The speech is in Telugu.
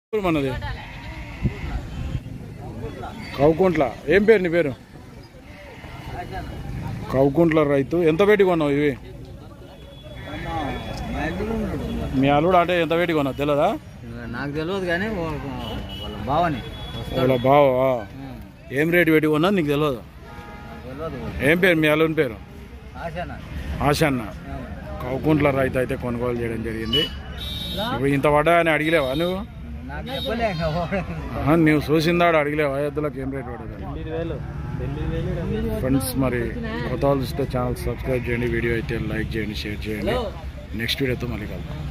ఊరు మనది కౌకుంట్ల ఏం పేరు నీ పేరు కౌకుంట్ల రైతు ఎంత పెట్టి కొన్నావు ఇవి మీ అల్లుడు అంటే ఎంత పెట్టి కొన్నావు తెలియదా నాకు తెలియదు కానీ వాళ్ళ వాళ్ళ బావని వాళ్ళ బావా ఏం రేటు పెట్టి కొన్నా నీకు తెలియదు తెలియదు ఏం పేరు మీ అల్లుని పేరు ఆశానా ఆశన్న కౌకుంట్ల రైతు అయితే కొనుగోలు చేయడం జరిగింది ఇప్పుడు ఇంత పడ్డా అని అడిగలేవా నువ్వు నాకు చెప్పలే ఇంకా వాడు. ఆహా, నువ్వు చూసిందాడు అడిగలేవా ఎద్దులకు ఏం రేటు పడదు ఎనిమిది వేలు ఎనిమిది వేలు ఫ్రెండ్స్ మరి కొత్త వాళ్ళు చూస్తే ఛానల్ సబ్స్క్రైబ్ చేయండి వీడియో అయితే లైక్ చేయండి షేర్ చేయండి నెక్స్ట్ వీడియోతో మళ్ళీ కలుద్దాం